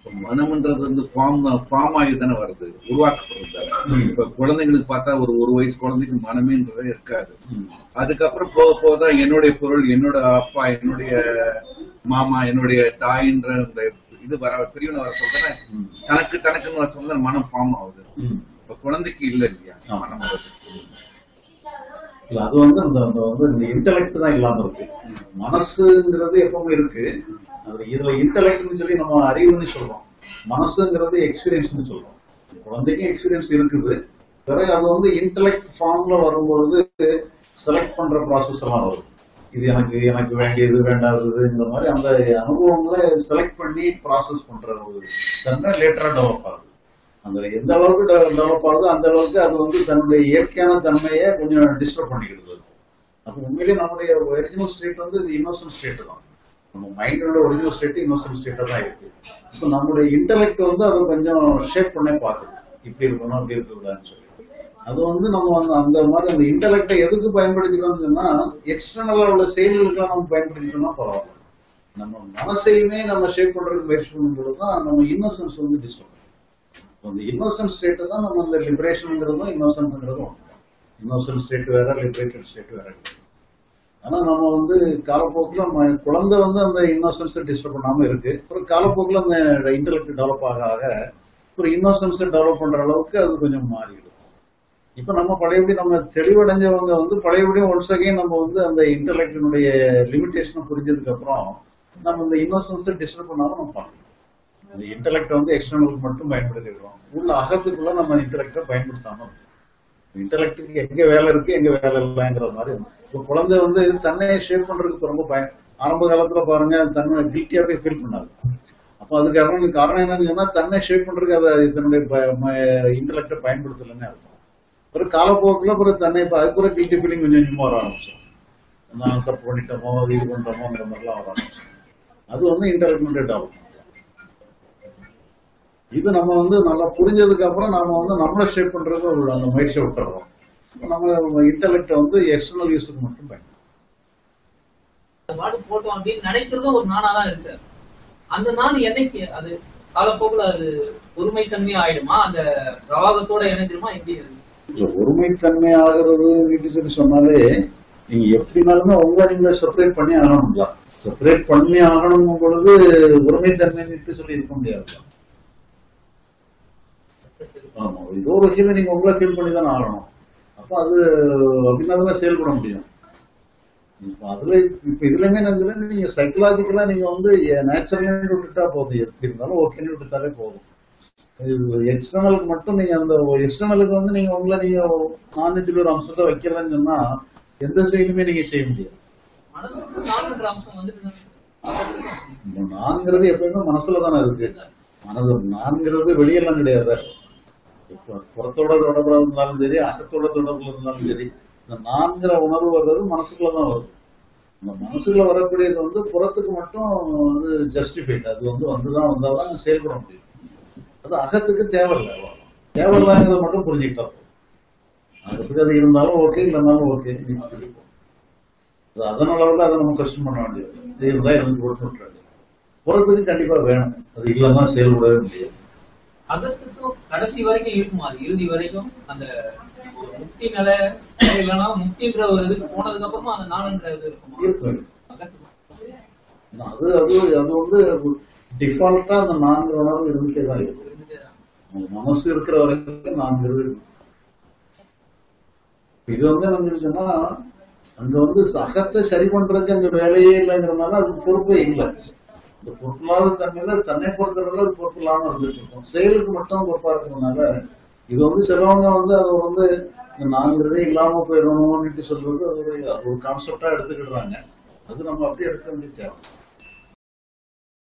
மனம்ன்றது வந்து form form ஆகி தானே வருது உருவாக்கப்படுறது தானே. ம். இப்ப குழந்தைங்களுக்கு பார்த்தா ஒரு ஒரு வயசு குழந்தைக்கு மனமேன்றதே இருக்காது ம். அதுக்கப்புறம் போக போக தான் என்னுடைய பொருள் என்னோட அப்பா என்னுடைய மாமா என்னுடைய தாயின்ற அந்த இது வர பிரிவினை வர சொல்றேன் ம். தனக்கு தனக்குன்னு வர சொல்ல மனம் ஃபார்ம் ஆகுது ம். இப்ப குழந்தைக்கு இல்ல இல்லையா ஆமா. மனம் வருது. இல்ல அது வந்து அந்த அந்த வந்து இந்த இன்டலெக்ட் தான் இல்லாம இருக்கு மனசுங்கிறது எப்பவுமே இருக்கு அது இதுல இன்டலெக்ட்னு சொல்லி நம்ம அறிவுன்னு சொல்றோம் மனசுங்கிறது எக்ஸ்பீரியன்ஸ்னு சொல்றோம் குழந்தைக்கும் எக்ஸ்பீரியன்ஸ் இருக்குது பிறகு அது வந்து இன்டலெக்ட் ஃபார்ம்ல வரும்பொழுது செலக்ட் பண்ற ப்ராசஸ் எல்லாம் வரும் இது எனக்கு எனக்கு வேண்டியது வேண்டாததுங்கிற மாதிரி அந்த அனுபவங்களை செலக்ட் பண்ணி ப்ராசஸ் பண்ற ஒரு தன்மை லேட்டரா டெவலப் ஆகுது அந்த எந்த அளவுக்கு டெவலப் ஆகுதோ அந்த அளவுக்கு அது வந்து தன்னுடைய இயற்கையான தன்மையை கொஞ்சம் டிஸ்டர்ப் பண்ணிக்கிடுது அப்போ உண்மையிலேயே நம்முடைய ஒரிஜினல் ஸ்டேட் வந்து இது இன்னோசன்ட் ஸ்டேட் தான் நம்ம மைண்டோட ஒரிஜினல் ஸ்டேட் இன்னோசன்ட் ஸ்டேட்டா தான் இருக்கு இப்போ நம்மளுடைய இன்டெலெக்ட் வந்து அதை கொஞ்சம் ஷேப் பண்ணே பார்க்குது இப்படி இருக்கணும் அப்படி இருக்கக்கூடாதுன்னு சொல்லி அது வந்து நம்ம அந்த அந்த மாதிரி அந்த இன்டெலெக்டை எதுக்கு பயன்படுத்திக்கணும்னு சொன்னா எக்ஸ்டர்னலா உள்ள செயல்களுக்கு நம்ம பயன்படுத்திக்கணும்னா பரவாயில்ல நம்ம மனசையுமே நம்ம ஷேப் பண்றதுக்கு முயற்சி பண்ணும்போது தான் நம்ம இன்னோசன்ஸ் வந்து டிஸ்டர்ப் அந்த இன்னோசன்ட் ஸ்டேட் தான் நம்ம அந்த லிபரேஷன்ங்கிறதும் இன்னோசன்ட்ங்கிறதும் இன்னோசன்ட் ஸ்டேட் வேற லிபரேட்டட் ஸ்டேட் வேற ஆனா நம்ம வந்து காலப்போக்கில் நம்ம குழந்தை வந்து அந்த இன்னோசன்ஸை டிஸ்டர்ப் பண்ணாம இருக்கு அப்புறம் காலப்போக்கில் அந்த இன்டெலெக்ட் டெவலப் ஆக ஆக ஒரு இன்னோசன்ஸை டெவலப் பண்ற அளவுக்கு அது கொஞ்சம் மாறிடும் இப்ப நம்ம பழையபடி நம்ம தெளிவடைஞ்சவங்க வந்து பழையபடியும் ஒன்ஸ் அகைன் நம்ம வந்து அந்த இன்டெலெக்டினுடைய லிமிடேஷனை புரிஞ்சதுக்கு அப்புறம் நம்ம இந்த இன்னோசன்ஸை டிஸ்டர்ப் பண்ணாம நம்ம பார்க்கணும் இந்த இன்டெலெக்ட் வந்து எக்ஸ்டர்னலுக்கு மட்டும் பயன்படுத்திடுறோம் உள்ள அகத்துக்குள்ள நம்ம இன்டெலெக்டை பயன்படுத்தாம இன்டெலெக்டுக்கு எங்க வேலை இருக்கு எங்க வேலை இல்லைங்கிற மாதிரி இப்போ குழந்தை வந்து தன்னை ஷேப் பண்றதுக்கு ரொம்ப பய ஆரம்ப காலத்துல பாருங்க தன்னை கில்ட்டியாவே ஃபீல் பண்ணாது அப்போ அதுக்கு காரணம் காரணம் என்னன்னு சொன்னா தன்னை ஷேப் பண்றதுக்கு அதை தன்னுடைய இன்டெலெக்டை பயன்படுத்தலைன்னு அர்த்தம் ஒரு காலப்போக்கில் பிறகு தன்னை இப்போ அது கூட கில்ட்டி ஃபீலிங் கொஞ்சம் கொஞ்சமா வர ஆரம்பிச்சோம் நான் தப்பு பண்ணிட்டோமோ இது பண்றோமோங்கிற மாதிரிலாம் வர ஆரம்பிச்சோம் அது வந்து இன்டெலெக்ட் டெவலப்மெண்ட் இது நம்ம வந்து நல்லா புரிஞ்சதுக்கு அப்புறம் நாம வந்து நம்மளை ஷேப் பண்றது ஒரு அந்த முயற்சியை விட்டுறோம் நம்ம இன்டெலெக்ட வந்து எக்ஸ்டர்னல் யூஸுக்கு மட்டும் பயன்படுத்தும் பாட்டு போட்டோம் அப்படின்னு நினைக்கிறதும் ஒரு நானா தான் இருக்கு அந்த நான் என்னைக்கு அது காலப்போக்குல அது ஒருமைத்தன்மையா ஆயிடுமா அந்த பிரவாகத்தோட இணைஞ்சிருமா எப்படி அது? இந்த ஒருமைத்தன்மை ஆகிறது சொல்லி சொன்னாலே நீங்க எப்படினாலுமே உங்களை நீங்க செப்பரேட் பண்ணி ஆகணும்ல செப்பரேட் பண்ணி ஆகணும் பொழுது ஒருமைத்தன்மைன்னு சொல்லி இருக்க முடியாது ஆமா ஏதோ ஒரு வகையில நீங்க உங்களை ஃபீல் பண்ணி தானே ஆகணும் அப்ப அது அப்படின்னா தான் செயல்பட முடியும் இப்ப அதுல இப்ப இதுலயுமே நான் நீங்க சைக்கலாஜிக்கலா நீங்க வந்து நேச்சுரல் விட்டுட்டா போதும் எப்படி இருந்தாலும் ஓகேன்னு விட்டுட்டாலே போதும் எக்ஸ்டர்னலுக்கு மட்டும் நீங்க அந்த எக்ஸ்டர்னலுக்கு வந்து நீங்க உங்களை நீங்க நான்வெஜ்ல ஒரு அம்சத்தை வைக்கிறதுன்னு சொன்னா எந்த செயலுமே நீங்க செய்ய முடியாது மனசுக்கு நான்கிற அம்சம் வந்துட்டு இந்த நான்கிறது எப்பயுமே மனசுல தானே இருக்கு மனது நான்கிறது வெளியெல்லாம் கிடையாது இப்ப புறத்தோட தொடர்புல இருந்தாலும் சரி அகத்தோட தொடர்புல இருந்தாலும் சரி இந்த நான்கிற உணர்வு வர்றது மனசுக்குள்ள தான் வருது இந்த மனசுக்குள்ள வரக்கூடியது வந்து புறத்துக்கு மட்டும் வந்து ஜஸ்டிஃபைட் அது வந்து வந்துதான் வந்தாதான் செயல்பட முடியும் அது அகத்துக்கு தேவையில்லை அவ்வளவுதான். தேவையில்லைங்கிறத மட்டும் புரிஞ்சுக்கிட்டா போதும். அது எப்படி அது இருந்தாலும் ஓகே இல்லைனாலும் ஓகே அதனால வந்து அதை நம்ம கொஸ்டின் பண்ண வேண்டியது இது இருந்தா இருந்து கொடுத்து விட்டுறாங்க புறத்துக்கு கண்டிப்பா வேணும் அது இல்லைன்னா செயல்படவே முடியாது அதற்கும் கடைசி வரைக்கும் இருக்குமா அது இறுதி வரைக்கும் அந்த ஒரு முக்தி நிலை நிலை இல்லைன்னா முக்தின்ற ஒரு இதுக்கு போனதுக்கு அப்புறமா அந்த நானுன்ற இது இருக்குமா இருக்கும் அகத்துக்கு அது அது அது வந்து டிஃபால்ட்டா அந்த நான்கு உணர்வு இருந்துட்டே தான் இருக்கும் இருந்துட்டே தான். அந்த மனசு இருக்கிற வரைக்கும் நான்கு இருக்கும் இது வந்து நம்ம சொன்னா அங்க வந்து அகத்தை சரி பண்றதுக்கு அங்க வேலையே இல்லைங்கிறதுனால அதுக்கு பொறுப்பே இல்லை இந்த பொறுப்பில்லாத தன்மையில தன்னை பொறுத்தவரை அது பொறுப்பு இல்லாம இருந்துட்டு இருக்கும் செயலுக்கு மட்டும் பொறுப்பா இருக்கிறதுனால இது வந்து சிலவங்க வந்து அது வந்து இந்த நான்கிறதே இல்லாம போயிடணும்னு சொல்றது அது ஒரு ஒரு கான்செப்டா எடுத்துக்கிடுறாங்க அது நம்ம அப்படியே எடுக்க வேண்டிய தேவை